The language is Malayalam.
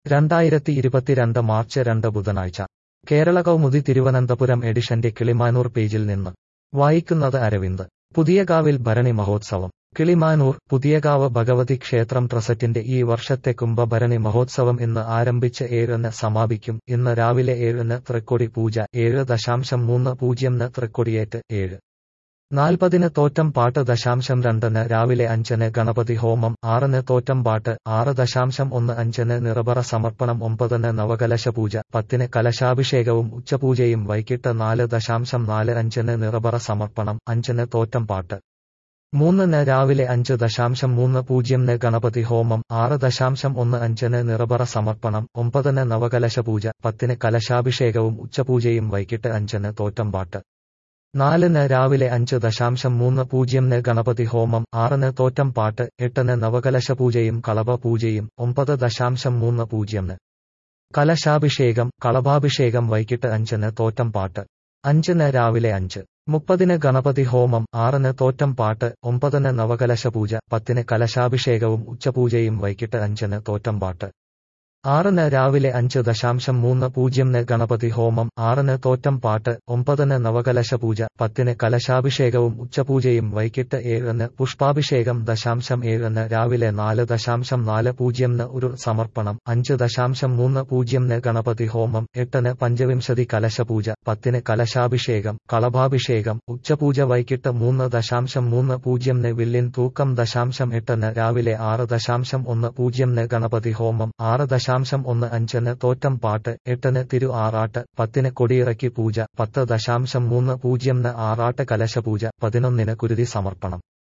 രണ്ടായിരത്തി ഇരുപത്തിരണ്ട് മാർച്ച് രണ്ട് ബുധനാഴ്ച കേരള കൗമുദി തിരുവനന്തപുരം എഡിഷന്റെ കിളിമാനൂർ പേജിൽ നിന്ന് വായിക്കുന്നത് അരവിന്ദ് പുതിയകാവിൽ ഭരണി മഹോത്സവം കിളിമാനൂർ പുതിയകാവ് ഭഗവതി ക്ഷേത്രം ട്രസറ്റിന്റെ ഈ വർഷത്തെ കുംഭഭരണി മഹോത്സവം ഇന്ന് ആരംഭിച്ച് ഏഴിന് സമാപിക്കും ഇന്ന് രാവിലെ ഏഴിന് തൃക്കൊടി പൂജ ഏഴ് ദശാംശം മൂന്ന് പൂജ്യംന് തൃക്കൊടിയേറ്റ് ഏഴ് നാൽപ്പതിന് തോറ്റം പാട്ട് ദശാംശം രണ്ടിന് രാവിലെ അഞ്ചിന് ഗണപതി ഹോമം ആറിന് തോറ്റം പാട്ട് ആറ് ദശാംശം ഒന്ന് അഞ്ചിന് നിറബറ സമർപ്പണം ഒമ്പതിന് നവകലശ പൂജ പത്തിന് കലശാഭിഷേകവും ഉച്ചപൂജയും വൈകിട്ട് നാല് ദശാംശം നാല് അഞ്ചിന് നിറബറ സമർപ്പണം അഞ്ചിന് തോറ്റം പാട്ട് മൂന്നിന് രാവിലെ അഞ്ച് ദശാംശം മൂന്ന് പൂജ്യംന് ഗണപതി ഹോമം ആറ് ദശാംശം ഒന്ന് അഞ്ചിന് നിറബറ സമർപ്പണം ഒമ്പതിന് നവകലശ പൂജ പത്തിന് കലശാഭിഷേകവും ഉച്ചപൂജയും വൈകിട്ട് അഞ്ചിന് തോറ്റം പാട്ട് നാലിന് രാവിലെ അഞ്ച് ദശാംശം മൂന്ന് പൂജ്യംന് ഗണപതി ഹോമം ആറിന് തോറ്റം പാട്ട് എട്ടിന് നവകലശ പൂജയും കളഭ പൂജയും ഒമ്പത് ദശാംശം മൂന്ന് പൂജ്യംന് കലശാഭിഷേകം കളഭാഭിഷേകം വൈകിട്ട് അഞ്ചിന് തോറ്റം പാട്ട് അഞ്ചിന് രാവിലെ അഞ്ച് മുപ്പതിന് ഗണപതി ഹോമം ആറിന് തോറ്റം പാട്ട് ഒമ്പതിന് നവകലശ പൂജ പത്തിന് കലശാഭിഷേകവും ഉച്ചപൂജയും വൈകിട്ട് അഞ്ചിന് തോറ്റം പാട്ട് ആറിന് രാവിലെ അഞ്ച് ദശാംശം മൂന്ന് പൂജ്യംന് ഗണപതി ഹോമം ആറിന് തോറ്റം പാട്ട് ഒമ്പതിന് നവകലശ പൂജ പത്തിന് കലശാഭിഷേകവും ഉച്ചപൂജയും വൈകിട്ട് ഏഴിന് പുഷ്പാഭിഷേകം ദശാംശം ഏഴിന് രാവിലെ നാല് ദശാംശം നാല് പൂജ്യംന് ഒരു സമർപ്പണം അഞ്ച് ദശാംശം മൂന്ന് പൂജ്യംന് ഗണപതി ഹോമം എട്ടിന് പഞ്ചവിംശതി കലശപൂജ പത്തിന് കലശാഭിഷേകം കളഭാഭിഷേകം ഉച്ചപൂജ വൈകിട്ട് മൂന്ന് ദശാംശം മൂന്ന് പൂജ്യംന് വില്ലിൻ തൂക്കം ദശാംശം എട്ടിന് രാവിലെ ആറ് ദശാംശം ഒന്ന് പൂജ്യംന് ഗണപതി ഹോമം ആറ് ദശാംശം ഒന്ന് അഞ്ചിന് തോറ്റം പാട്ട് എട്ടിന് തിരു ആറാട്ട് പത്തിന് കൊടിയിറക്കി പൂജ പത്ത് ദശാംശം മൂന്ന് പൂജ്യംന് ആറാട്ട് കലശപൂജ പതിനൊന്നിന് കുരുതി സമർപ്പണം